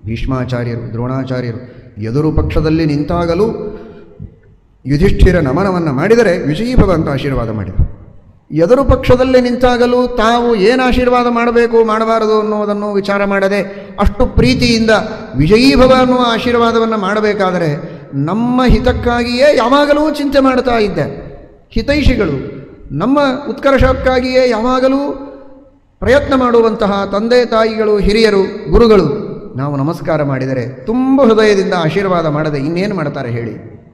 ಭೀಷ್ಮಾಚಾರ್ಯರು ದ್ರೋಣಾಚಾರ್ಯರು ಎದುರು ಪಕ್ಷದಲ್ಲಿ ನಿಂತಾಗಲೂ ಯುಧಿಷ್ಠಿರ ನಮನವನ್ನು ಮಾಡಿದರೆ ವಿಜಯೀಭವ ಅಂತ ಆಶೀರ್ವಾದ ಮಾಡಿದರು ಎದುರು ಪಕ್ಷದಲ್ಲಿ ನಿಂತಾಗಲೂ ತಾವು ಏನು ಆಶೀರ್ವಾದ ಮಾಡಬೇಕು ಮಾಡಬಾರದು ಅನ್ನೋದನ್ನು ವಿಚಾರ ಮಾಡದೆ ಅಷ್ಟು ಪ್ರೀತಿಯಿಂದ ವಿಜಯೀಭವ ಅನ್ನುವ ಆಶೀರ್ವಾದವನ್ನು ಮಾಡಬೇಕಾದರೆ ನಮ್ಮ ಹಿತಕ್ಕಾಗಿಯೇ ಯಾವಾಗಲೂ ಚಿಂತೆ ಮಾಡ್ತಾ ಇದ್ದೆ ಹಿತೈಷಿಗಳು ನಮ್ಮ ಉತ್ಕರ್ಷಕ್ಕಾಗಿಯೇ ಯಾವಾಗಲೂ ಪ್ರಯತ್ನ ಮಾಡುವಂತಹ ತಂದೆ ತಾಯಿಗಳು ಹಿರಿಯರು ಗುರುಗಳು ನಾವು ನಮಸ್ಕಾರ ಮಾಡಿದರೆ ತುಂಬ ಹೃದಯದಿಂದ ಆಶೀರ್ವಾದ ಮಾಡದೆ ಇನ್ನೇನು ಮಾಡ್ತಾರೆ ಹೇಳಿ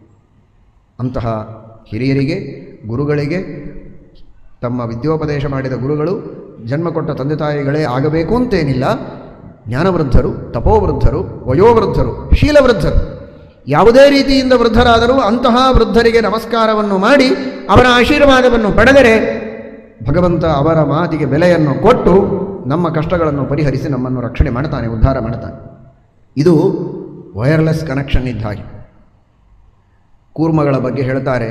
ಅಂತಹ ಹಿರಿಯರಿಗೆ ಗುರುಗಳಿಗೆ ತಮ್ಮ ವಿದ್ಯೋಪದೇಶ ಮಾಡಿದ ಗುರುಗಳು ಜನ್ಮ ಕೊಟ್ಟ ತಂದೆ ತಾಯಿಗಳೇ ಆಗಬೇಕು ಅಂತೇನಿಲ್ಲ ಜ್ಞಾನವೃದ್ಧರು ತಪೋವೃದ್ಧರು ವಯೋವೃದ್ಧರು ಶೀಲವೃದ್ಧರು ಯಾವುದೇ ರೀತಿಯಿಂದ ವೃದ್ಧರಾದರೂ ಅಂತಹ ವೃದ್ಧರಿಗೆ ನಮಸ್ಕಾರವನ್ನು ಮಾಡಿ ಅವರ ಆಶೀರ್ವಾದವನ್ನು ಪಡೆದರೆ ಭಗವಂತ ಅವರ ಮಾತಿಗೆ ಬೆಲೆಯನ್ನು ಕೊಟ್ಟು ನಮ್ಮ ಕಷ್ಟಗಳನ್ನು ಪರಿಹರಿಸಿ ನಮ್ಮನ್ನು ರಕ್ಷಣೆ ಮಾಡ್ತಾನೆ ಉದ್ಧಾರ ಮಾಡ್ತಾನೆ ಇದು ವೈರ್ಲೆಸ್ ಕನೆಕ್ಷನ್ ಇದ್ದ ಹಾಗೆ ಕೂರ್ಮಗಳ ಬಗ್ಗೆ ಹೇಳ್ತಾರೆ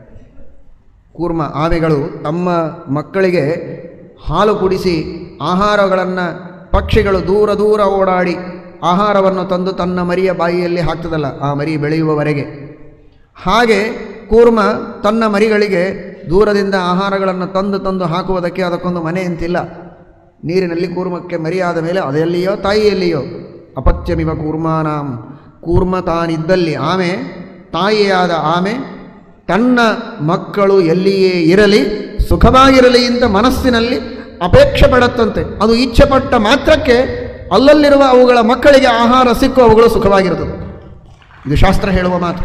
ಕೂರ್ಮ ಆಮೆಗಳು ತಮ್ಮ ಮಕ್ಕಳಿಗೆ ಹಾಲು ಕುಡಿಸಿ ಆಹಾರಗಳನ್ನು ಪಕ್ಷಿಗಳು ದೂರ ದೂರ ಓಡಾಡಿ ಆಹಾರವನ್ನು ತಂದು ತನ್ನ ಮರಿಯ ಬಾಯಿಯಲ್ಲಿ ಹಾಕ್ತದಲ್ಲ ಆ ಮರಿ ಬೆಳೆಯುವವರೆಗೆ ಹಾಗೆ ಕೂರ್ಮ ತನ್ನ ಮರಿಗಳಿಗೆ ದೂರದಿಂದ ಆಹಾರಗಳನ್ನು ತಂದು ತಂದು ಹಾಕುವುದಕ್ಕೆ ಅದಕ್ಕೊಂದು ಮನೆ ಅಂತಿಲ್ಲ ನೀರಿನಲ್ಲಿ ಕೂರ್ಮಕ್ಕೆ ಮರಿಯಾದ ಮೇಲೆ ಅದೆಲ್ಲಿಯೋ ತಾಯಿಯಲ್ಲಿಯೋ ಅಪತ್ಯಮಿವ ಕೂರ್ಮಾನಾಂ ಕೂರ್ಮ ತಾನಿದ್ದಲ್ಲಿ ಆಮೆ ತಾಯಿಯಾದ ಆಮೆ ತನ್ನ ಮಕ್ಕಳು ಎಲ್ಲಿಯೇ ಇರಲಿ ಸುಖವಾಗಿರಲಿ ಅಂತ ಮನಸ್ಸಿನಲ್ಲಿ ಅಪೇಕ್ಷೆ ಪಡುತ್ತಂತೆ ಅದು ಇಚ್ಛೆ ಪಟ್ಟ ಮಾತ್ರಕ್ಕೆ ಅಲ್ಲಲ್ಲಿರುವ ಅವುಗಳ ಮಕ್ಕಳಿಗೆ ಆಹಾರ ಸಿಕ್ಕು ಅವುಗಳು ಸುಖವಾಗಿರುತ್ತದೆ ಇದು ಶಾಸ್ತ್ರ ಹೇಳುವ ಮಾತು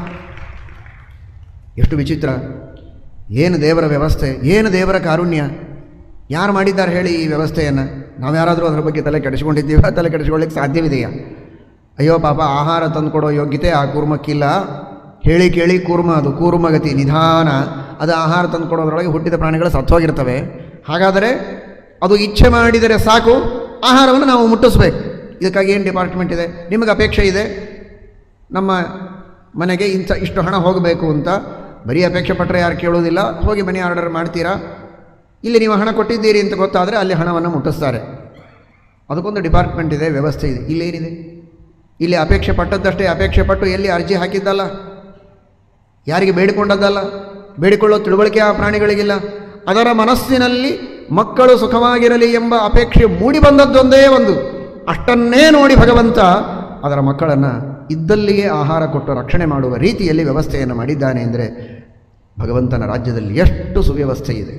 ಎಷ್ಟು ವಿಚಿತ್ರ ಏನು ದೇವರ ವ್ಯವಸ್ಥೆ ಏನು ದೇವರ ಕಾರುಣ್ಯ ಯಾರು ಮಾಡಿದ್ದಾರೆ ಹೇಳಿ ಈ ವ್ಯವಸ್ಥೆಯನ್ನು ನಾವು ಯಾರಾದರೂ ಅದರ ಬಗ್ಗೆ ತಲೆ ಕೆಡಿಸ್ಕೊಂಡಿದ್ದೀವ ತಲೆ ಕೆಡಿಸ್ಕೊಳ್ಳಿಕ್ಕೆ ಸಾಧ್ಯವಿದೆಯಾ ಅಯ್ಯೋ ಪಾಪ ಆಹಾರ ತಂದುಕೊಡೋ ಯೋಗ್ಯತೆ ಆ ಕೂರ್ಮಕ್ಕಿಲ್ಲ ಹೇಳಿ ಕೇಳಿ ಕೂರ್ಮ ಅದು ಕೂರ್ಮಗತಿ ನಿಧಾನ ಅದು ಆಹಾರ ತಂದುಕೊಡೋದ್ರೊಳಗೆ ಹುಟ್ಟಿದ ಪ್ರಾಣಿಗಳು ಸತ್ತೋಗಿರ್ತವೆ ಹಾಗಾದರೆ ಅದು ಇಚ್ಛೆ ಮಾಡಿದರೆ ಸಾಕು ಆಹಾರವನ್ನು ನಾವು ಮುಟ್ಟಿಸ್ಬೇಕು ಇದಕ್ಕಾಗಿ ಏನು ಡಿಪಾರ್ಟ್ಮೆಂಟ್ ಇದೆ ನಿಮಗೆ ಅಪೇಕ್ಷೆ ಇದೆ ನಮ್ಮ ಮನೆಗೆ ಇಂಥ ಇಷ್ಟು ಹಣ ಹೋಗಬೇಕು ಅಂತ ಬರೀ ಅಪೇಕ್ಷೆ ಪಟ್ಟರೆ ಯಾರು ಕೇಳೋದಿಲ್ಲ ಹೋಗಿ ಮನಿ ಆರ್ಡರ್ ಮಾಡ್ತೀರಾ ಇಲ್ಲಿ ನೀವು ಹಣ ಕೊಟ್ಟಿದ್ದೀರಿ ಅಂತ ಗೊತ್ತಾದರೆ ಅಲ್ಲಿ ಹಣವನ್ನು ಮುಟ್ಟಿಸ್ತಾರೆ ಅದಕ್ಕೊಂದು ಡಿಪಾರ್ಟ್ಮೆಂಟ್ ಇದೆ ವ್ಯವಸ್ಥೆ ಇದೆ ಇಲ್ಲೇನಿದೆ ಇಲ್ಲಿ ಅಪೇಕ್ಷೆ ಪಟ್ಟದ್ದಷ್ಟೇ ಅಪೇಕ್ಷೆ ಪಟ್ಟು ಎಲ್ಲಿ ಅರ್ಜಿ ಹಾಕಿದ್ದಲ್ಲ ಯಾರಿಗೆ ಬೇಡಿಕೊಂಡದ್ದಲ್ಲ ಬೇಡಿಕೊಳ್ಳೋ ತಿಳುವಳಿಕೆ ಆ ಪ್ರಾಣಿಗಳಿಗಿಲ್ಲ ಅದರ ಮನಸ್ಸಿನಲ್ಲಿ ಮಕ್ಕಳು ಸುಖವಾಗಿರಲಿ ಎಂಬ ಅಪೇಕ್ಷೆ ಮೂಡಿ ಬಂದದ್ದೊಂದೇ ಒಂದು ಅಷ್ಟನ್ನೇ ನೋಡಿ ಭಗವಂತ ಅದರ ಮಕ್ಕಳನ್ನು ಇದ್ದಲ್ಲಿಯೇ ಆಹಾರ ಕೊಟ್ಟು ರಕ್ಷಣೆ ಮಾಡುವ ರೀತಿಯಲ್ಲಿ ವ್ಯವಸ್ಥೆಯನ್ನು ಮಾಡಿದ್ದಾನೆ ಅಂದರೆ ಭಗವಂತನ ರಾಜ್ಯದಲ್ಲಿ ಎಷ್ಟು ಸುವ್ಯವಸ್ಥೆ ಇದೆ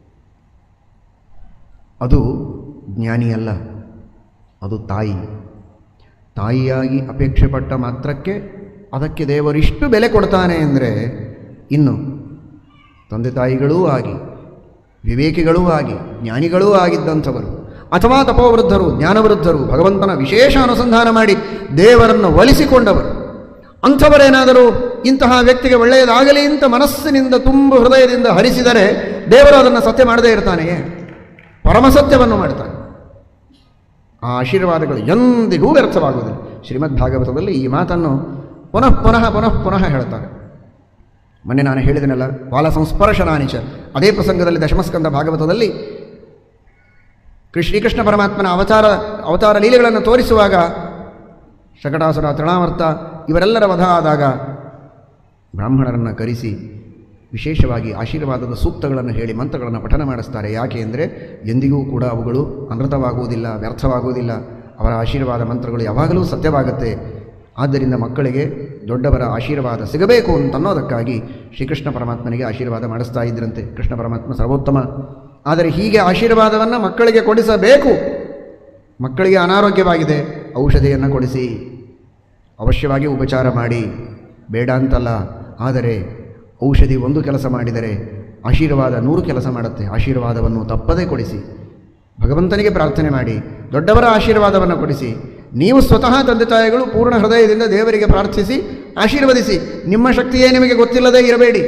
ಅದು ಜ್ಞಾನಿಯಲ್ಲ ಅದು ತಾಯಿ ತಾಯಿಯಾಗಿ ಅಪೇಕ್ಷೆ ಪಟ್ಟ ಮಾತ್ರಕ್ಕೆ ಅದಕ್ಕೆ ದೇವರಿಷ್ಟು ಬೆಲೆ ಕೊಡ್ತಾನೆ ಅಂದರೆ ಇನ್ನು ತಂದೆ ತಾಯಿಗಳೂ ಆಗಿ ವಿವೇಕಿಗಳೂ ಆಗಿ ಜ್ಞಾನಿಗಳೂ ಆಗಿದ್ದಂಥವರು ಅಥವಾ ತಪೋವೃದ್ಧರು ಜ್ಞಾನವೃದ್ಧರು ಭಗವಂತನ ವಿಶೇಷ ಅನುಸಂಧಾನ ಮಾಡಿ ದೇವರನ್ನು ಒಲಿಸಿಕೊಂಡವರು ಅಂಥವರೇನಾದರೂ ಇಂತಹ ವ್ಯಕ್ತಿಗೆ ಒಳ್ಳೆಯದಾಗಲಿ ಅಂತ ಮನಸ್ಸಿನಿಂದ ತುಂಬ ಹೃದಯದಿಂದ ಹರಿಸಿದರೆ ದೇವರು ಅದನ್ನು ಸತ್ಯ ಮಾಡದೇ ಇರ್ತಾನೆಯೇ ಪರಮಸತ್ಯವನ್ನು ಮಾಡ್ತಾನೆ ಆ ಆಶೀರ್ವಾದಗಳು ಎಂದಿಗೂ ವ್ಯರ್ಥವಾಗುವುದಿಲ್ಲ ಶ್ರೀಮದ್ ಭಾಗವತದಲ್ಲಿ ಈ ಮಾತನ್ನು ಪುನಃ ಪುನಃ ಪುನಃ ಪುನಃ ಹೇಳ್ತಾರೆ ಮೊನ್ನೆ ನಾನು ಹೇಳಿದನಲ್ಲ ಬಾಲ ಸಂಸ್ಪರ್ಶನಾನಿಚ ಅದೇ ಪ್ರಸಂಗದಲ್ಲಿ ದಶಮಸ್ಕಂದ ಭಾಗವತದಲ್ಲಿ ಕೃ- ಶ್ರೀಕೃಷ್ಣ ಪರಮಾತ್ಮನ ಅವತಾರ ಅವತಾರ ಲೀಲೆಗಳನ್ನು ತೋರಿಸುವಾಗ ಶಕಟಾಸುರ ತೃಣಾವರ್ತ ಇವರೆಲ್ಲರ ವಧ ಆದಾಗ ಬ್ರಾಹ್ಮಣರನ್ನು ಕರೆಸಿ ವಿಶೇಷವಾಗಿ ಆಶೀರ್ವಾದದ ಸೂಕ್ತಗಳನ್ನು ಹೇಳಿ ಮಂತ್ರಗಳನ್ನು ಪಠನ ಮಾಡಿಸ್ತಾರೆ ಯಾಕೆ ಅಂದರೆ ಎಂದಿಗೂ ಕೂಡ ಅವುಗಳು ಅನೃತವಾಗುವುದಿಲ್ಲ ವ್ಯರ್ಥವಾಗುವುದಿಲ್ಲ ಅವರ ಆಶೀರ್ವಾದ ಮಂತ್ರಗಳು ಯಾವಾಗಲೂ ಸತ್ಯವಾಗುತ್ತೆ ಆದ್ದರಿಂದ ಮಕ್ಕಳಿಗೆ ದೊಡ್ಡವರ ಆಶೀರ್ವಾದ ಸಿಗಬೇಕು ಅಂತನ್ನೋದಕ್ಕಾಗಿ ಶ್ರೀಕೃಷ್ಣ ಪರಮಾತ್ಮನಿಗೆ ಆಶೀರ್ವಾದ ಮಾಡಿಸ್ತಾ ಇದ್ರಂತೆ ಕೃಷ್ಣ ಪರಮಾತ್ಮ ಸರ್ವೋತ್ತಮ ಆದರೆ ಹೀಗೆ ಆಶೀರ್ವಾದವನ್ನು ಮಕ್ಕಳಿಗೆ ಕೊಡಿಸಬೇಕು ಮಕ್ಕಳಿಗೆ ಅನಾರೋಗ್ಯವಾಗಿದೆ ಔಷಧಿಯನ್ನು ಕೊಡಿಸಿ ಅವಶ್ಯವಾಗಿ ಉಪಚಾರ ಮಾಡಿ ಬೇಡ ಅಂತಲ್ಲ ಆದರೆ ಔಷಧಿ ಒಂದು ಕೆಲಸ ಮಾಡಿದರೆ ಆಶೀರ್ವಾದ ನೂರು ಕೆಲಸ ಮಾಡುತ್ತೆ ಆಶೀರ್ವಾದವನ್ನು ತಪ್ಪದೇ ಕೊಡಿಸಿ ಭಗವಂತನಿಗೆ ಪ್ರಾರ್ಥನೆ ಮಾಡಿ ದೊಡ್ಡವರ ಆಶೀರ್ವಾದವನ್ನು ಕೊಡಿಸಿ ನೀವು ಸ್ವತಃ ತಂದೆ ತಾಯಿಗಳು ಪೂರ್ಣ ಹೃದಯದಿಂದ ದೇವರಿಗೆ ಪ್ರಾರ್ಥಿಸಿ ಆಶೀರ್ವದಿಸಿ ನಿಮ್ಮ ಶಕ್ತಿಯೇ ನಿಮಗೆ ಗೊತ್ತಿಲ್ಲದೆ ಇರಬೇಡಿ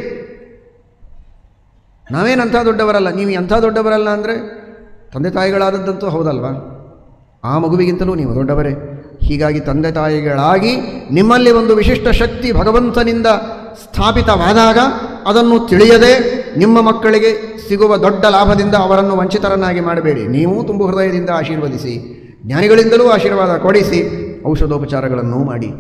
ನಾವೇನಂಥ ದೊಡ್ಡವರಲ್ಲ ನೀವು ಎಂಥ ದೊಡ್ಡವರಲ್ಲ ಅಂದರೆ ತಂದೆ ತಾಯಿಗಳಾದದ್ದಂತೂ ಹೌದಲ್ವಾ ಆ ಮಗುವಿಗಿಂತಲೂ ನೀವು ದೊಡ್ಡವರೇ ಹೀಗಾಗಿ ತಂದೆ ತಾಯಿಗಳಾಗಿ ನಿಮ್ಮಲ್ಲಿ ಒಂದು ವಿಶಿಷ್ಟ ಶಕ್ತಿ ಭಗವಂತನಿಂದ ಸ್ಥಾಪಿತವಾದಾಗ ಅದನ್ನು ತಿಳಿಯದೆ ನಿಮ್ಮ ಮಕ್ಕಳಿಗೆ ಸಿಗುವ ದೊಡ್ಡ ಲಾಭದಿಂದ ಅವರನ್ನು ವಂಚಿತರನ್ನಾಗಿ ಮಾಡಬೇಡಿ ನೀವು ತುಂಬ ಹೃದಯದಿಂದ ಆಶೀರ್ವದಿಸಿ ಜ್ಞಾನಿಗಳಿಂದಲೂ ಆಶೀರ್ವಾದ ಕೊಡಿಸಿ ಔಷಧೋಪಚಾರಗಳನ್ನು ಮಾಡಿ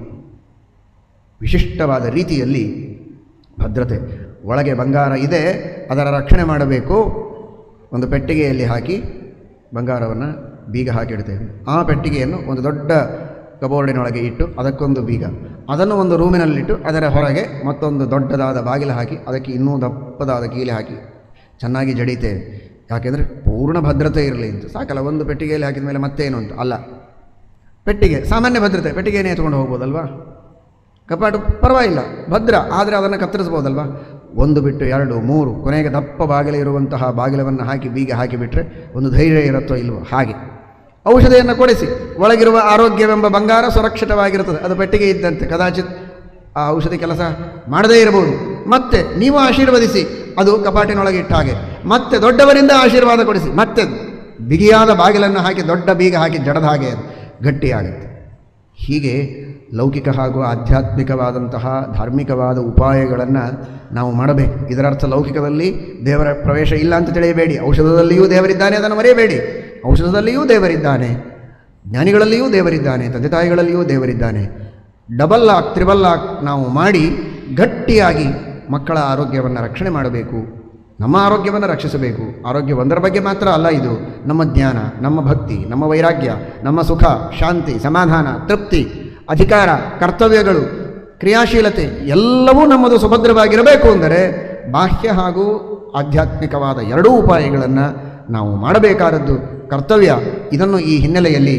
ವಿಶಿಷ್ಟವಾದ ರೀತಿಯಲ್ಲಿ ಭದ್ರತೆ ಒಳಗೆ ಬಂಗಾರ ಇದೆ ಅದರ ರಕ್ಷಣೆ ಮಾಡಬೇಕು ಒಂದು ಪೆಟ್ಟಿಗೆಯಲ್ಲಿ ಹಾಕಿ ಬಂಗಾರವನ್ನು ಬೀಗ ಹಾಕಿಡ್ತೇವೆ ಆ ಪೆಟ್ಟಿಗೆಯನ್ನು ಒಂದು ದೊಡ್ಡ ಕಬೋರ್ಡಿನೊಳಗೆ ಇಟ್ಟು ಅದಕ್ಕೊಂದು ಬೀಗ ಅದನ್ನು ಒಂದು ರೂಮಿನಲ್ಲಿಟ್ಟು ಅದರ ಹೊರಗೆ ಮತ್ತೊಂದು ದೊಡ್ಡದಾದ ಬಾಗಿಲು ಹಾಕಿ ಅದಕ್ಕೆ ಇನ್ನೂ ದಪ್ಪದಾದ ಕೀಲೆ ಹಾಕಿ ಚೆನ್ನಾಗಿ ಜಡಿತೇವೆ ಯಾಕೆಂದರೆ ಪೂರ್ಣ ಭದ್ರತೆ ಇರಲಿ ಅಂತ ಸಾಕಲ್ಲ ಒಂದು ಪೆಟ್ಟಿಗೆಯಲ್ಲಿ ಹಾಕಿದ ಮೇಲೆ ಮತ್ತೇನು ಅಂತ ಅಲ್ಲ ಪೆಟ್ಟಿಗೆ ಸಾಮಾನ್ಯ ಭದ್ರತೆ ಪೆಟ್ಟಿಗೆನೇ ಎತ್ಕೊಂಡು ಹೋಗ್ಬೋದಲ್ವಾ ಕಪಾಟು ಪರವಾಗಿಲ್ಲ ಭದ್ರ ಆದರೆ ಅದನ್ನು ಕತ್ತರಿಸ್ಬೋದಲ್ವಾ ಒಂದು ಬಿಟ್ಟು ಎರಡು ಮೂರು ಕೊನೆಗೆ ದಪ್ಪ ಬಾಗಿಲು ಇರುವಂತಹ ಬಾಗಿಲವನ್ನು ಹಾಕಿ ಬೀಗ ಹಾಕಿಬಿಟ್ರೆ ಒಂದು ಧೈರ್ಯ ಇರುತ್ತೋ ಇಲ್ವೋ ಹಾಗೆ ಔಷಧಿಯನ್ನು ಕೊಡಿಸಿ ಒಳಗಿರುವ ಆರೋಗ್ಯವೆಂಬ ಬಂಗಾರ ಸುರಕ್ಷಿತವಾಗಿರುತ್ತದೆ ಅದು ಪೆಟ್ಟಿಗೆ ಇದ್ದಂತೆ ಕದಾಚಿತ್ ಆ ಔಷಧಿ ಕೆಲಸ ಮಾಡದೇ ಇರಬಹುದು ಮತ್ತೆ ನೀವು ಆಶೀರ್ವದಿಸಿ ಅದು ಕಪಾಟಿನೊಳಗೆ ಇಟ್ಟ ಹಾಗೆ ಮತ್ತೆ ದೊಡ್ಡವರಿಂದ ಆಶೀರ್ವಾದ ಕೊಡಿಸಿ ಮತ್ತೆ ಬಿಗಿಯಾದ ಬಾಗಿಲನ್ನು ಹಾಕಿ ದೊಡ್ಡ ಬೀಗ ಹಾಕಿ ಜಡದ ಹಾಗೆ ಅದು ಗಟ್ಟಿಯಾಗುತ್ತೆ ಹೀಗೆ ಲೌಕಿಕ ಹಾಗೂ ಆಧ್ಯಾತ್ಮಿಕವಾದಂತಹ ಧಾರ್ಮಿಕವಾದ ಉಪಾಯಗಳನ್ನು ನಾವು ಮಾಡಬೇಕು ಇದರರ್ಥ ಲೌಕಿಕದಲ್ಲಿ ದೇವರ ಪ್ರವೇಶ ಇಲ್ಲ ಅಂತ ತಿಳಿಯಬೇಡಿ ಔಷಧದಲ್ಲಿಯೂ ದೇವರಿದ್ದಾನೆ ಅದನ್ನು ಮರೆಯಬೇಡಿ ಔಷಧದಲ್ಲಿಯೂ ದೇವರಿದ್ದಾನೆ ಜ್ಞಾನಿಗಳಲ್ಲಿಯೂ ದೇವರಿದ್ದಾನೆ ತಂದೆ ತಾಯಿಗಳಲ್ಲಿಯೂ ದೇವರಿದ್ದಾನೆ ಡಬಲ್ ಲಾಕ್ ತ್ರಿಬಲ್ ಲಾಕ್ ನಾವು ಮಾಡಿ ಗಟ್ಟಿಯಾಗಿ ಮಕ್ಕಳ ಆರೋಗ್ಯವನ್ನು ರಕ್ಷಣೆ ಮಾಡಬೇಕು ನಮ್ಮ ಆರೋಗ್ಯವನ್ನು ರಕ್ಷಿಸಬೇಕು ಆರೋಗ್ಯ ಒಂದರ ಬಗ್ಗೆ ಮಾತ್ರ ಅಲ್ಲ ಇದು ನಮ್ಮ ಜ್ಞಾನ ನಮ್ಮ ಭಕ್ತಿ ನಮ್ಮ ವೈರಾಗ್ಯ ನಮ್ಮ ಸುಖ ಶಾಂತಿ ಸಮಾಧಾನ ತೃಪ್ತಿ ಅಧಿಕಾರ ಕರ್ತವ್ಯಗಳು ಕ್ರಿಯಾಶೀಲತೆ ಎಲ್ಲವೂ ನಮ್ಮದು ಸುಭದ್ರವಾಗಿರಬೇಕು ಅಂದರೆ ಬಾಹ್ಯ ಹಾಗೂ ಆಧ್ಯಾತ್ಮಿಕವಾದ ಎರಡೂ ಉಪಾಯಗಳನ್ನು ನಾವು ಮಾಡಬೇಕಾದದ್ದು ಕರ್ತವ್ಯ ಇದನ್ನು ಈ ಹಿನ್ನೆಲೆಯಲ್ಲಿ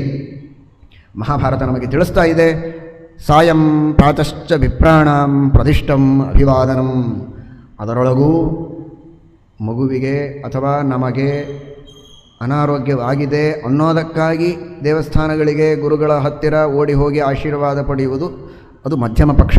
ಮಹಾಭಾರತ ನಮಗೆ ತಿಳಿಸ್ತಾ ಇದೆ ಸಾಯಂ ಪ್ರಾತಶ್ಚ ವಿಪ್ರಾಣಂ ಪ್ರದಿಷ್ಟಂ ಅಭಿವಾದನಂ ಅದರೊಳಗೂ ಮಗುವಿಗೆ ಅಥವಾ ನಮಗೆ ಅನಾರೋಗ್ಯವಾಗಿದೆ ಅನ್ನೋದಕ್ಕಾಗಿ ದೇವಸ್ಥಾನಗಳಿಗೆ ಗುರುಗಳ ಹತ್ತಿರ ಓಡಿ ಹೋಗಿ ಆಶೀರ್ವಾದ ಪಡೆಯುವುದು ಅದು ಮಧ್ಯಮ ಪಕ್ಷ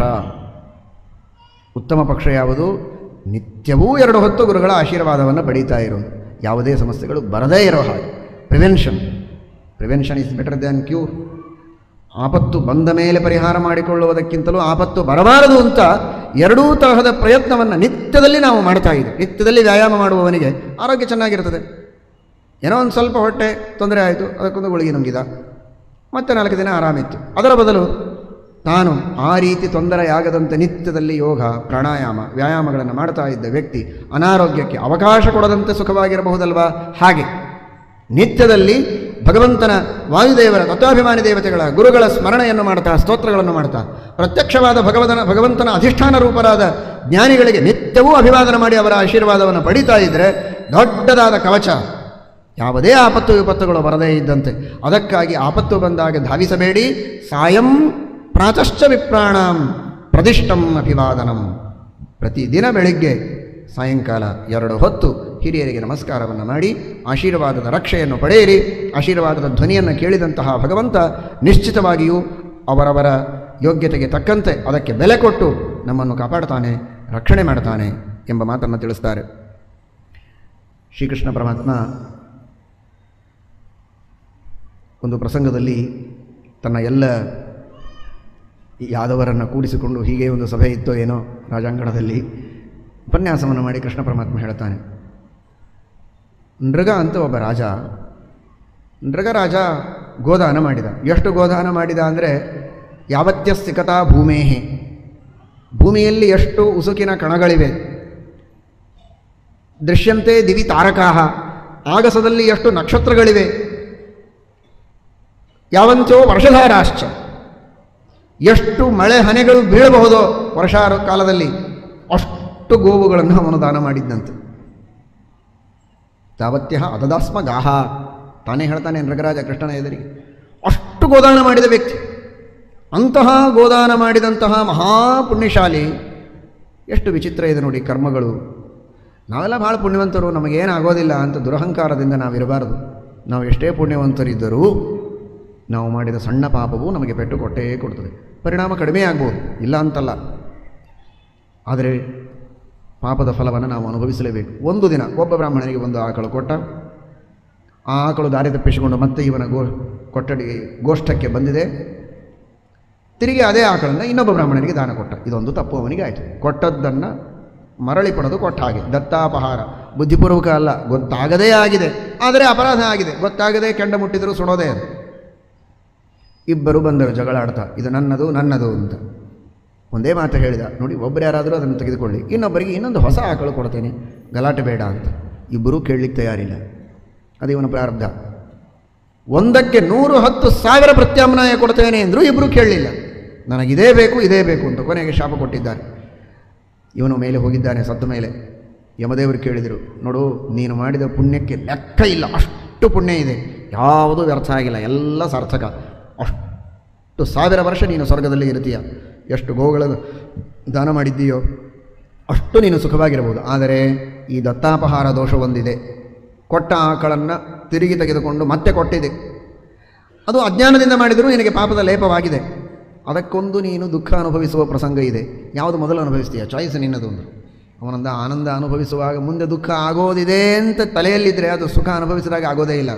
ಉತ್ತಮ ಪಕ್ಷ ಯಾವುದು ನಿತ್ಯವೂ ಎರಡು ಹೊತ್ತು ಗುರುಗಳ ಆಶೀರ್ವಾದವನ್ನು ಪಡೀತಾ ಇರೋದು ಯಾವುದೇ ಸಮಸ್ಯೆಗಳು ಬರದೇ ಇರೋ ಹಾಗೆ prevention prevention is better than cure ಆಪತ್ತು ಬಂದ ಮೇಲೆ ಪರಿಹಾರ ಮಾಡಿಕೊಳ್ಳುವುದಕ್ಕಿಂತಲೂ ಆಪತ್ತು ಬರಬಾರದು ಅಂತ ಎರಡೂ ತರಹದ ಪ್ರಯತ್ನವನ್ನು ನಿತ್ಯದಲ್ಲಿ ನಾವು ಮಾಡ್ತಾ ಇದ್ದೀವಿ ನಿತ್ಯದಲ್ಲಿ ವ್ಯಾಯಾಮ ಮಾಡುವವನಿಗೆ ಆರೋಗ್ಯ ಚೆನ್ನಾಗಿರ್ತದೆ ಏನೋ ಒಂದು ಸ್ವಲ್ಪ ಹೊಟ್ಟೆ ತೊಂದರೆ ಆಯಿತು ಅದಕ್ಕೊಂದು ಗುಳಿಗೆ ನುಂಗಿದ ಮತ್ತೆ ನಾಲ್ಕು ದಿನ ಆರಾಮಿತ್ತು ಅದರ ಬದಲು ತಾನು ಆ ರೀತಿ ತೊಂದರೆಯಾಗದಂತೆ ನಿತ್ಯದಲ್ಲಿ ಯೋಗ ಪ್ರಾಣಾಯಾಮ ವ್ಯಾಯಾಮಗಳನ್ನು ಮಾಡ್ತಾ ಇದ್ದ ವ್ಯಕ್ತಿ ಅನಾರೋಗ್ಯಕ್ಕೆ ಅವಕಾಶ ಕೊಡದಂತೆ ಸುಖವಾಗಿರಬಹುದಲ್ವಾ ಹಾಗೆ ನಿತ್ಯದಲ್ಲಿ ಭಗವಂತನ ವಾಯುದೇವರ ತತ್ವಾಭಿಮಾನಿ ದೇವತೆಗಳ ಗುರುಗಳ ಸ್ಮರಣೆಯನ್ನು ಮಾಡ್ತಾ ಸ್ತೋತ್ರಗಳನ್ನು ಮಾಡ್ತಾ ಪ್ರತ್ಯಕ್ಷವಾದ ಭಗವದನ ಭಗವಂತನ ಅಧಿಷ್ಠಾನ ರೂಪರಾದ ಜ್ಞಾನಿಗಳಿಗೆ ನಿತ್ಯವೂ ಅಭಿವಾದನ ಮಾಡಿ ಅವರ ಆಶೀರ್ವಾದವನ್ನು ಪಡೀತಾ ಇದ್ದರೆ ದೊಡ್ಡದಾದ ಕವಚ ಯಾವುದೇ ಆಪತ್ತು ವಿಪತ್ತುಗಳು ಬರದೇ ಇದ್ದಂತೆ ಅದಕ್ಕಾಗಿ ಆಪತ್ತು ಬಂದಾಗ ಧಾವಿಸಬೇಡಿ ಸಾಯಂ ಪ್ರಾತಶ್ಚ ವಿಪ್ರಾಣಂ ಪ್ರದಿಷ್ಟಂ ಅಭಿವಾದನಂ ಪ್ರತಿದಿನ ಬೆಳಿಗ್ಗೆ ಸಾಯಂಕಾಲ ಎರಡು ಹೊತ್ತು ಹಿರಿಯರಿಗೆ ನಮಸ್ಕಾರವನ್ನು ಮಾಡಿ ಆಶೀರ್ವಾದದ ರಕ್ಷೆಯನ್ನು ಪಡೆಯಿರಿ ಆಶೀರ್ವಾದದ ಧ್ವನಿಯನ್ನು ಕೇಳಿದಂತಹ ಭಗವಂತ ನಿಶ್ಚಿತವಾಗಿಯೂ ಅವರವರ ಯೋಗ್ಯತೆಗೆ ತಕ್ಕಂತೆ ಅದಕ್ಕೆ ಬೆಲೆ ಕೊಟ್ಟು ನಮ್ಮನ್ನು ಕಾಪಾಡ್ತಾನೆ ರಕ್ಷಣೆ ಮಾಡ್ತಾನೆ ಎಂಬ ಮಾತನ್ನು ತಿಳಿಸ್ತಾರೆ ಶ್ರೀಕೃಷ್ಣ ಪರಮಾತ್ಮ ಒಂದು ಪ್ರಸಂಗದಲ್ಲಿ ತನ್ನ ಎಲ್ಲ ಯಾದವರನ್ನು ಕೂಡಿಸಿಕೊಂಡು ಹೀಗೆ ಒಂದು ಸಭೆ ಇತ್ತೋ ಏನೋ ರಾಜಾಂಗಣದಲ್ಲಿ ಉಪನ್ಯಾಸವನ್ನು ಮಾಡಿ ಕೃಷ್ಣ ಪರಮಾತ್ಮ ಹೇಳ್ತಾನೆ ನೃಗ ಅಂತ ಒಬ್ಬ ರಾಜ ನೃಗರಾಜ ಗೋದಾನ ಮಾಡಿದ ಎಷ್ಟು ಗೋದಾನ ಮಾಡಿದ ಅಂದರೆ ಯಾವತ್ಯ ಸಿಕತಾ ಭೂಮೇಹಿ ಭೂಮಿಯಲ್ಲಿ ಎಷ್ಟು ಉಸುಕಿನ ಕಣಗಳಿವೆ ದೃಶ್ಯಂತೆ ದಿವಿ ತಾರಕಾಹ ಆಗಸದಲ್ಲಿ ಎಷ್ಟು ನಕ್ಷತ್ರಗಳಿವೆ ಯಾವಂಚೋ ವರ್ಷಧಾರಾಶ್ಚ ಎಷ್ಟು ಮಳೆ ಹನಿಗಳು ಬೀಳಬಹುದೋ ವರ್ಷಾರು ಕಾಲದಲ್ಲಿ ಅಷ್ಟು ಗೋವುಗಳನ್ನು ಅವನು ದಾನ ಮಾಡಿದ್ದಂತೆ ತಾವತ್ಯ ಅದದಾಸ್ಮ ಗಾಹ ತಾನೇ ಹೇಳ್ತಾನೆ ನೃಗರಾಜ ಕೃಷ್ಣನ ಎದುರಿಗೆ ಅಷ್ಟು ಗೋದಾನ ಮಾಡಿದ ವ್ಯಕ್ತಿ ಅಂತಹ ಗೋದಾನ ಮಾಡಿದಂತಹ ಮಹಾಪುಣ್ಯಶಾಲಿ ಎಷ್ಟು ವಿಚಿತ್ರ ಇದೆ ನೋಡಿ ಕರ್ಮಗಳು ನಾವೆಲ್ಲ ಭಾಳ ಪುಣ್ಯವಂತರು ನಮಗೇನಾಗೋದಿಲ್ಲ ಅಂತ ದುರಹಂಕಾರದಿಂದ ನಾವಿರಬಾರದು ನಾವು ಎಷ್ಟೇ ಪುಣ್ಯವಂತರಿದ್ದರೂ ನಾವು ಮಾಡಿದ ಸಣ್ಣ ಪಾಪವು ನಮಗೆ ಪೆಟ್ಟು ಕೊಟ್ಟೇ ಕೊಡ್ತದೆ ಪರಿಣಾಮ ಕಡಿಮೆ ಆಗ್ಬೋದು ಇಲ್ಲ ಅಂತಲ್ಲ ಆದರೆ ಪಾಪದ ಫಲವನ್ನು ನಾವು ಅನುಭವಿಸಲೇಬೇಕು ಒಂದು ದಿನ ಒಬ್ಬ ಬ್ರಾಹ್ಮಣನಿಗೆ ಒಂದು ಆಕಳು ಕೊಟ್ಟ ಆ ಆಕಳು ದಾರಿ ತಪ್ಪಿಸಿಕೊಂಡು ಮತ್ತೆ ಇವನ ಗೋ ಕೊಠಡಿಗೆ ಗೋಷ್ಠಕ್ಕೆ ಬಂದಿದೆ ತಿರುಗಿ ಅದೇ ಆಕಳನ್ನು ಇನ್ನೊಬ್ಬ ಬ್ರಾಹ್ಮಣನಿಗೆ ದಾನ ಕೊಟ್ಟ ಇದೊಂದು ತಪ್ಪು ಅವನಿಗೆ ಆಯಿತು ಕೊಟ್ಟದ್ದನ್ನು ಮರಳಿ ಪಡೆದು ಕೊಟ್ಟ ಹಾಗೆ ದತ್ತಾಪಹಾರ ಬುದ್ಧಿಪೂರ್ವಕ ಅಲ್ಲ ಗೊತ್ತಾಗದೇ ಆಗಿದೆ ಆದರೆ ಅಪರಾಧ ಆಗಿದೆ ಗೊತ್ತಾಗದೇ ಕೆಂಡ ಮುಟ್ಟಿದರೂ ಸುಡೋದೇ ಅದು ಇಬ್ಬರು ಬಂದರು ಜಗಳ ಆಡ್ತಾ ಇದು ನನ್ನದು ನನ್ನದು ಅಂತ ಒಂದೇ ಮಾತು ಹೇಳಿದ ನೋಡಿ ಒಬ್ಬರು ಯಾರಾದರೂ ಅದನ್ನು ತೆಗೆದುಕೊಳ್ಳಿ ಇನ್ನೊಬ್ಬರಿಗೆ ಇನ್ನೊಂದು ಹೊಸ ಆಕಳು ಕೊಡ್ತೇನೆ ಗಲಾಟೆ ಬೇಡ ಅಂತ ಇಬ್ಬರೂ ಕೇಳಲಿಕ್ಕೆ ತಯಾರಿಲ್ಲ ಅದು ಇವನ ಪ್ರಾರಬ್ಧ ಒಂದಕ್ಕೆ ನೂರು ಹತ್ತು ಸಾವಿರ ಪ್ರತ್ಯಾಮ್ನಾಯ ಕೊಡ್ತೇನೆ ಅಂದರೂ ಇಬ್ಬರೂ ಕೇಳಲಿಲ್ಲ ನನಗಿದೇ ಬೇಕು ಇದೇ ಬೇಕು ಅಂತ ಕೊನೆಗೆ ಶಾಪ ಕೊಟ್ಟಿದ್ದಾರೆ ಇವನು ಮೇಲೆ ಹೋಗಿದ್ದಾನೆ ಸತ್ತ ಮೇಲೆ ಯಮದೇವರು ಕೇಳಿದರು ನೋಡು ನೀನು ಮಾಡಿದ ಪುಣ್ಯಕ್ಕೆ ಲೆಕ್ಕ ಇಲ್ಲ ಅಷ್ಟು ಪುಣ್ಯ ಇದೆ ಯಾವುದೂ ವ್ಯರ್ಥ ಆಗಿಲ್ಲ ಎಲ್ಲ ಸಾರ್ಥಕ ಅಷ್ಟು ಸಾವಿರ ವರ್ಷ ನೀನು ಸ್ವರ್ಗದಲ್ಲಿ ಇರ್ತೀಯ ಎಷ್ಟು ಗೋಗಳನ್ನು ದಾನ ಮಾಡಿದ್ದೀಯೋ ಅಷ್ಟು ನೀನು ಸುಖವಾಗಿರಬಹುದು ಆದರೆ ಈ ದತ್ತಾಪಹಾರ ದೋಷ ಒಂದಿದೆ ಕೊಟ್ಟ ಆಕಳನ್ನು ತಿರುಗಿ ತೆಗೆದುಕೊಂಡು ಮತ್ತೆ ಕೊಟ್ಟಿದೆ ಅದು ಅಜ್ಞಾನದಿಂದ ಮಾಡಿದರೂ ನಿನಗೆ ಪಾಪದ ಲೇಪವಾಗಿದೆ ಅದಕ್ಕೊಂದು ನೀನು ದುಃಖ ಅನುಭವಿಸುವ ಪ್ರಸಂಗ ಇದೆ ಯಾವುದು ಮೊದಲು ಅನುಭವಿಸ್ತೀಯ ಚಾಯ್ಸ್ ನಿನ್ನದು ಒಂದು ಅವನಂದ ಆನಂದ ಅನುಭವಿಸುವಾಗ ಮುಂದೆ ದುಃಖ ಆಗೋದಿದೆ ಅಂತ ತಲೆಯಲ್ಲಿದ್ದರೆ ಅದು ಸುಖ ಅನುಭವಿಸಿದಾಗ ಆಗೋದೇ ಇಲ್ಲ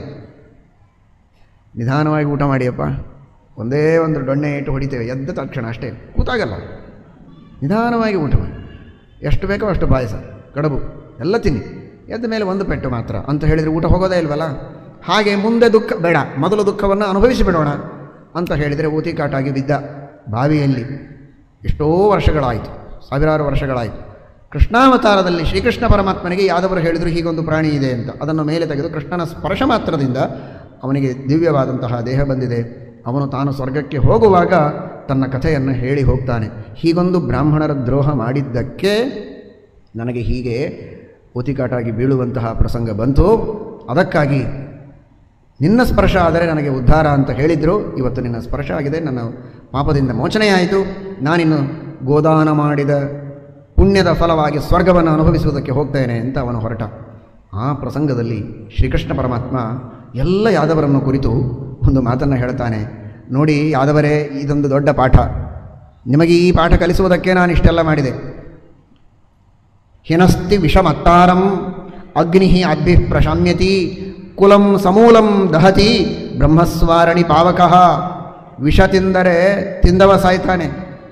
ನಿಧಾನವಾಗಿ ಊಟ ಮಾಡಿಯಪ್ಪ ಒಂದೇ ಒಂದು ಡೊಣ್ಣೆ ಇಟ್ಟು ಹೊಡಿತೇವೆ ಎದ್ದ ತಕ್ಷಣ ಅಷ್ಟೇ ಕೂತಾಗಲ್ಲ ನಿಧಾನವಾಗಿ ಊಟ ಮಾಡಿ ಎಷ್ಟು ಬೇಕೋ ಅಷ್ಟು ಪಾಯಸ ಕಡುಬು ಎಲ್ಲ ತಿನ್ನಿ ಎದ್ದ ಮೇಲೆ ಒಂದು ಪೆಟ್ಟು ಮಾತ್ರ ಅಂತ ಹೇಳಿದರೆ ಊಟ ಹೋಗೋದೇ ಇಲ್ವಲ್ಲ ಹಾಗೆ ಮುಂದೆ ದುಃಖ ಬೇಡ ಮೊದಲು ದುಃಖವನ್ನು ಅನುಭವಿಸಿ ಬಿಡೋಣ ಅಂತ ಹೇಳಿದರೆ ಊತಿಕಾಟಾಗಿ ಬಿದ್ದ ಬಾವಿಯಲ್ಲಿ ಎಷ್ಟೋ ವರ್ಷಗಳಾಯಿತು ಸಾವಿರಾರು ವರ್ಷಗಳಾಯಿತು ಕೃಷ್ಣಾವತಾರದಲ್ಲಿ ಶ್ರೀಕೃಷ್ಣ ಪರಮಾತ್ಮನಿಗೆ ಯಾದವರು ಹೇಳಿದರು ಹೀಗೊಂದು ಪ್ರಾಣಿ ಇದೆ ಅಂತ ಅದನ್ನು ಮೇಲೆ ತೆಗೆದು ಕೃಷ್ಣನ ಸ್ಪರ್ಶ ಮಾತ್ರದಿಂದ ಅವನಿಗೆ ದಿವ್ಯವಾದಂತಹ ದೇಹ ಬಂದಿದೆ ಅವನು ತಾನು ಸ್ವರ್ಗಕ್ಕೆ ಹೋಗುವಾಗ ತನ್ನ ಕಥೆಯನ್ನು ಹೇಳಿ ಹೋಗ್ತಾನೆ ಹೀಗೊಂದು ಬ್ರಾಹ್ಮಣರ ದ್ರೋಹ ಮಾಡಿದ್ದಕ್ಕೆ ನನಗೆ ಹೀಗೆ ಒತಿಕಾಟಾಗಿ ಬೀಳುವಂತಹ ಪ್ರಸಂಗ ಬಂತು ಅದಕ್ಕಾಗಿ ನಿನ್ನ ಸ್ಪರ್ಶ ಆದರೆ ನನಗೆ ಉದ್ಧಾರ ಅಂತ ಹೇಳಿದರು ಇವತ್ತು ನಿನ್ನ ಸ್ಪರ್ಶ ಆಗಿದೆ ನನ್ನ ಪಾಪದಿಂದ ಮೋಚನೆಯಾಯಿತು ನಾನಿನ್ನು ಗೋದಾನ ಮಾಡಿದ ಪುಣ್ಯದ ಫಲವಾಗಿ ಸ್ವರ್ಗವನ್ನು ಅನುಭವಿಸುವುದಕ್ಕೆ ಹೋಗ್ತೇನೆ ಅಂತ ಅವನು ಹೊರಟ ಆ ಪ್ರಸಂಗದಲ್ಲಿ ಶ್ರೀಕೃಷ್ಣ ಪರಮಾತ್ಮ ಎಲ್ಲ ಯಾದವರನ್ನು ಕುರಿತು ಒಂದು ಮಾತನ್ನು ಹೇಳ್ತಾನೆ ನೋಡಿ ಯಾದವರೇ ಇದೊಂದು ದೊಡ್ಡ ಪಾಠ ನಿಮಗೆ ಈ ಪಾಠ ಕಲಿಸುವುದಕ್ಕೆ ನಾನು ಇಷ್ಟೆಲ್ಲ ಮಾಡಿದೆ ಹಿನಸ್ತಿ ವಿಷಮತ್ತಾರಂ ಅಗ್ನಿ ಅಗ್ನಿ ಪ್ರಶಾಮ್ಯತಿ ಕುಲಂ ಸಮೂಲಂ ದಹತಿ ಬ್ರಹ್ಮಸ್ವಾರಣಿ ಪಾವಕಃ ವಿಷ ತಿಂದರೆ ತಿಂದವ ಸಾಯ್ತಾನೆ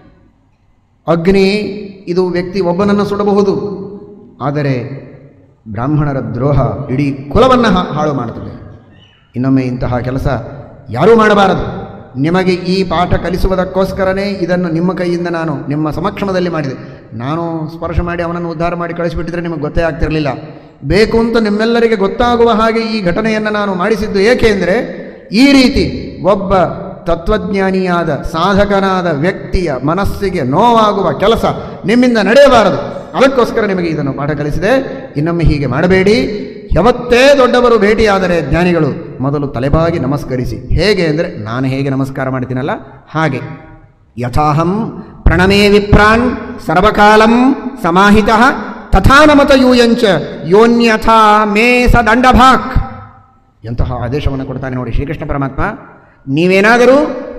ಅಗ್ನಿ ಇದು ವ್ಯಕ್ತಿ ಒಬ್ಬನನ್ನು ಸುಡಬಹುದು ಆದರೆ ಬ್ರಾಹ್ಮಣರ ದ್ರೋಹ ಇಡೀ ಕುಲವನ್ನು ಹಾ- ಹಾಳು ಮಾಡುತ್ತದೆ ಇನ್ನೊಮ್ಮೆ ಇಂತಹ ಕೆಲಸ ಯಾರೂ ಮಾಡಬಾರದು ನಿಮಗೆ ಈ ಪಾಠ ಕಲಿಸುವುದಕ್ಕೋಸ್ಕರನೇ ಇದನ್ನು ನಿಮ್ಮ ಕೈಯಿಂದ ನಾನು ನಿಮ್ಮ ಸಮಕ್ಷಮದಲ್ಲಿ ಮಾಡಿದೆ ನಾನು ಸ್ಪರ್ಶ ಮಾಡಿ ಅವನನ್ನು ಉದ್ಧಾರ ಮಾಡಿ ಕಳಿಸಿಬಿಟ್ಟಿದ್ರೆ ನಿಮಗೆ ಗೊತ್ತೇ ಆಗ್ತಿರಲಿಲ್ಲ ಬೇಕು ಅಂತ ನಿಮ್ಮೆಲ್ಲರಿಗೆ ಗೊತ್ತಾಗುವ ಹಾಗೆ ಈ ಘಟನೆಯನ್ನು ನಾನು ಮಾಡಿಸಿದ್ದು ಏಕೆ ಅಂದರೆ ಈ ರೀತಿ ಒಬ್ಬ ತತ್ವಜ್ಞಾನಿಯಾದ ಸಾಧಕನಾದ ವ್ಯಕ್ತಿಯ ಮನಸ್ಸಿಗೆ ನೋವಾಗುವ ಕೆಲಸ ನಿಮ್ಮಿಂದ ನಡೆಯಬಾರದು ಅದಕ್ಕೋಸ್ಕರ ನಿಮಗೆ ಇದನ್ನು ಪಾಠ ಕಲಿಸಿದೆ ಇನ್ನೊಮ್ಮೆ ಹೀಗೆ ಮಾಡಬೇಡಿ ಯಾವತ್ತೇ ದೊಡ್ಡವರು ಭೇಟಿಯಾದರೆ ಜ್ಞಾನಿಗಳು ಮೊದಲು ತಲೆಬಾಗಿ ನಮಸ್ಕರಿಸಿ ಹೇಗೆ ಅಂದರೆ ನಾನು ಹೇಗೆ ನಮಸ್ಕಾರ ಮಾಡ್ತೀನಲ್ಲ ಹಾಗೆ ಯಥಾಹಂ ಪ್ರಣಮೇ ವಿಪ್ರಾನ್ ಸರ್ವಕಾಲಂ ಸಮಾಹಿತ ತಥಾ ನಮತ ಯೂಯಂಚ ಯೋನ್ಯಥಾ ಮೇ ಸ ದಂಡಭಾಕ್ ಎಂತಹ ಆದೇಶವನ್ನು ಕೊಡ್ತಾನೆ ನೋಡಿ ಶ್ರೀಕೃಷ್ಣ ಪರಮಾತ್ಮ ನೀವೇನಾದರೂ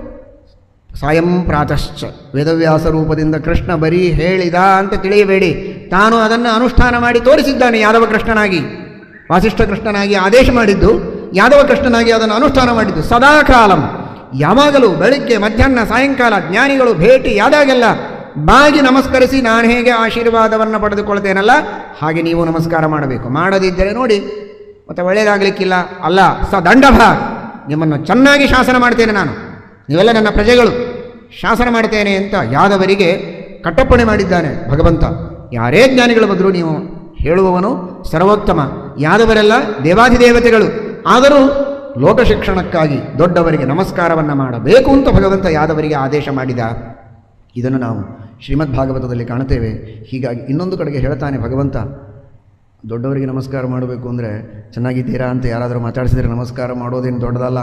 ಸಾಯಂ ಪ್ರಾತಶ್ಚ ವೇದವ್ಯಾಸ ರೂಪದಿಂದ ಕೃಷ್ಣ ಬರೀ ಹೇಳಿದ ಅಂತ ತಿಳಿಯಬೇಡಿ ತಾನು ಅದನ್ನು ಅನುಷ್ಠಾನ ಮಾಡಿ ತೋರಿಸಿದ್ದಾನೆ ಯಾದವ ಕೃಷ್ಣನಾಗಿ ವಾಸಿಷ್ಠ ಕೃಷ್ಣನಾಗಿ ಆದೇಶ ಮಾಡಿದ್ದು ಯಾದವ ಕೃಷ್ಣನಾಗಿ ಅದನ್ನು ಅನುಷ್ಠಾನ ಮಾಡಿದ್ದು ಸದಾಕಾಲಂ ಯಾವಾಗಲೂ ಬೆಳಿಗ್ಗೆ ಮಧ್ಯಾಹ್ನ ಸಾಯಂಕಾಲ ಜ್ಞಾನಿಗಳು ಭೇಟಿಯಾದಾಗೆಲ್ಲ ಬಾಗಿ ನಮಸ್ಕರಿಸಿ ನಾನು ಹೇಗೆ ಆಶೀರ್ವಾದವನ್ನು ಪಡೆದುಕೊಳ್ತೇನಲ್ಲ ಹಾಗೆ ನೀವು ನಮಸ್ಕಾರ ಮಾಡಬೇಕು ಮಾಡದಿದ್ದರೆ ನೋಡಿ ಮತ್ತೆ ಒಳ್ಳೆಯದಾಗಲಿಕ್ಕಿಲ್ಲ ಅಲ್ಲ ಸ ದಂಡಭ ನಿಮ್ಮನ್ನು ಚೆನ್ನಾಗಿ ಶಾಸನ ಮಾಡ್ತೇನೆ ನಾನು ನೀವೆಲ್ಲ ನನ್ನ ಪ್ರಜೆಗಳು ಶಾಸನ ಮಾಡ್ತೇನೆ ಅಂತ ಯಾದವರಿಗೆ ಕಟ್ಟಪ್ಪಣೆ ಮಾಡಿದ್ದಾನೆ ಭಗವಂತ ಯಾರೇ ಜ್ಞಾನಿಗಳು ಬಂದರೂ ನೀವು ಹೇಳುವವನು ಸರ್ವೋತ್ತಮ ಯಾದವರೆಲ್ಲ ದೇವಾಧಿದೇವತೆಗಳು ಆದರೂ ಲೋಕ ಶಿಕ್ಷಣಕ್ಕಾಗಿ ದೊಡ್ಡವರಿಗೆ ನಮಸ್ಕಾರವನ್ನು ಮಾಡಬೇಕು ಅಂತ ಭಗವಂತ ಯಾದವರಿಗೆ ಆದೇಶ ಮಾಡಿದ ಇದನ್ನು ನಾವು ಶ್ರೀಮದ್ ಭಾಗವತದಲ್ಲಿ ಕಾಣುತ್ತೇವೆ ಹೀಗಾಗಿ ಇನ್ನೊಂದು ಕಡೆಗೆ ಹೇಳ್ತಾನೆ ಭಗವಂತ ದೊಡ್ಡವರಿಗೆ ನಮಸ್ಕಾರ ಮಾಡಬೇಕು ಅಂದರೆ ಚೆನ್ನಾಗಿದ್ದೀರಾ ಅಂತ ಯಾರಾದರೂ ಮಾತಾಡಿಸಿದರೆ ನಮಸ್ಕಾರ ಮಾಡೋದೇನು ದೊಡ್ಡದಲ್ಲ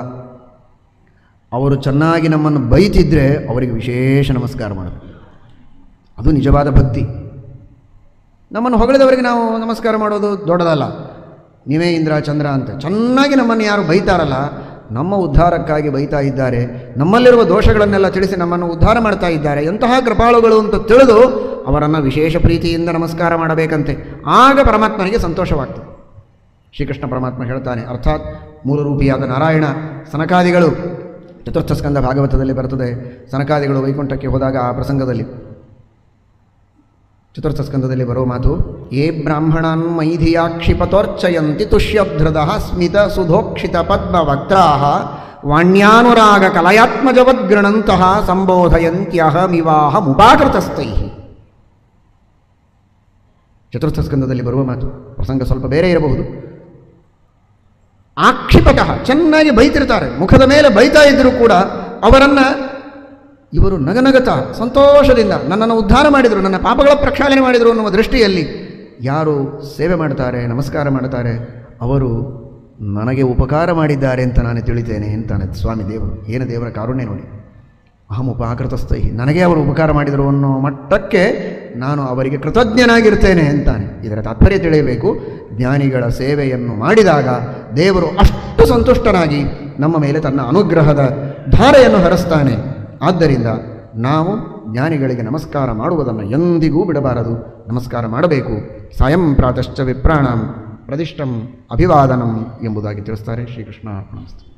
ಅವರು ಚೆನ್ನಾಗಿ ನಮ್ಮನ್ನು ಬೈತಿದ್ರೆ ಅವರಿಗೆ ವಿಶೇಷ ನಮಸ್ಕಾರ ಮಾಡಬೇಕು ಅದು ನಿಜವಾದ ಭಕ್ತಿ ನಮ್ಮನ್ನು ಹೊಗಳಿದವರಿಗೆ ನಾವು ನಮಸ್ಕಾರ ಮಾಡೋದು ದೊಡ್ಡದಲ್ಲ ನೀವೇ ಇಂದ್ರ ಚಂದ್ರ ಅಂತ ಚೆನ್ನಾಗಿ ನಮ್ಮನ್ನು ಯಾರು ಬೈತಾರಲ್ಲ ನಮ್ಮ ಉದ್ಧಾರಕ್ಕಾಗಿ ಬೈತಾ ಇದ್ದಾರೆ ನಮ್ಮಲ್ಲಿರುವ ದೋಷಗಳನ್ನೆಲ್ಲ ತಿಳಿಸಿ ನಮ್ಮನ್ನು ಉದ್ಧಾರ ಮಾಡ್ತಾ ಇದ್ದಾರೆ ಎಂತಹ ಕೃಪಾಳುಗಳು ಅಂತ ತಿಳಿದು ಅವರನ್ನು ವಿಶೇಷ ಪ್ರೀತಿಯಿಂದ ನಮಸ್ಕಾರ ಮಾಡಬೇಕಂತೆ ಆಗ ಪರಮಾತ್ಮನಿಗೆ ಸಂತೋಷವಾಗ್ತದೆ ಶ್ರೀಕೃಷ್ಣ ಪರಮಾತ್ಮ ಹೇಳ್ತಾನೆ ಅರ್ಥಾತ್ ಮೂಲರೂಪಿಯಾದ ನಾರಾಯಣ ಸನಕಾದಿಗಳು ಚತುರ್ಥ ಸ್ಕಂದ ಭಾಗವತದಲ್ಲಿ ಬರ್ತದೆ ಸನಕಾದಿಗಳು ವೈಕುಂಠಕ್ಕೆ ಹೋದಾಗ ಆ ಪ್ರಸಂಗದಲ್ಲಿ ಚತುರ್ಥ ಸ್ಕಂದದಲ್ಲಿ ಬರೋ ಮಾತು ಏ ಬ್ರಾಹ್ಮಣಾನ್ ಮೈಧಿಯಾ ಕ್ಷಿಪತೋರ್ಚಯಂತಿ ತುಷ್ಯಧೃದ ಸ್ಮಿತ ಸುಧೋಕ್ಷಿತ ಪದ್ಮವಕ್ತ್ರಾ ವಾಣ್ಯಾನುರಾಗ ಕಲಯಾತ್ಮಜವದ್ಗೃಣಂತಹ ಸಂಬೋಧಯಂತ್ಯಹಮಿವಾಹ ಮುಪಾಕೃತಸ್ಥೈ ಚತುರ್ಥ ಸ್ಕಂದದಲ್ಲಿ ಬರುವ ಮಾತು ಪ್ರಸಂಗ ಸ್ವಲ್ಪ ಬೇರೆ ಇರಬಹುದು ಆಕ್ಷಿಪತಃ ಚೆನ್ನಾಗಿ ಬೈತಿರ್ತಾರೆ ಮುಖದ ಮೇಲೆ ಬೈತಾ ಇದ್ದರೂ ಕೂಡ ಅವರನ್ನು ಇವರು ನಗನಗತ ಸಂತೋಷದಿಂದ ನನ್ನನ್ನು ಉದ್ಧಾರ ಮಾಡಿದರು ನನ್ನ ಪಾಪಗಳ ಪ್ರಕ್ಷಾಳನೆ ಮಾಡಿದರು ಅನ್ನುವ ದೃಷ್ಟಿಯಲ್ಲಿ ಯಾರು ಸೇವೆ ಮಾಡ್ತಾರೆ ನಮಸ್ಕಾರ ಮಾಡ್ತಾರೆ ಅವರು ನನಗೆ ಉಪಕಾರ ಮಾಡಿದ್ದಾರೆ ಅಂತ ನಾನು ತಿಳಿತೇನೆ ಅಂತಾನೆ ಸ್ವಾಮಿ ದೇವರು ಏನು ದೇವರ ಕಾರುಣ್ಯ ನೋಡಿ ಅಹಂ ಉಪಕೃತಸ್ಥೈ ನನಗೆ ಅವರು ಉಪಕಾರ ಮಾಡಿದರು ಅನ್ನೋ ಮಟ್ಟಕ್ಕೆ ನಾನು ಅವರಿಗೆ ಕೃತಜ್ಞನಾಗಿರ್ತೇನೆ ಅಂತಾನೆ ಇದರ ತಾತ್ಪರ್ಯ ತಿಳಿಯಬೇಕು ಜ್ಞಾನಿಗಳ ಸೇವೆಯನ್ನು ಮಾಡಿದಾಗ ದೇವರು ಅಷ್ಟು ಸಂತುಷ್ಟನಾಗಿ ನಮ್ಮ ಮೇಲೆ ತನ್ನ ಅನುಗ್ರಹದ ಧಾರೆಯನ್ನು ಹರಿಸ್ತಾನೆ ಆದ್ದರಿಂದ ನಾವು ಜ್ಞಾನಿಗಳಿಗೆ ನಮಸ್ಕಾರ ಮಾಡುವುದನ್ನು ಎಂದಿಗೂ ಬಿಡಬಾರದು ನಮಸ್ಕಾರ ಮಾಡಬೇಕು ಸಾಯಂ ಪ್ರಾತಶ್ಚ ವಿಪ್ರಾಣಂ ಪ್ರದಿಷ್ಟಂ ಅಭಿವಾದನಂ ಎಂಬುದಾಗಿ ತಿಳಿಸ್ತಾರೆ ಶ್ರೀಕೃಷ್ಣ ಅರ್ಪಣಮಸ್ತು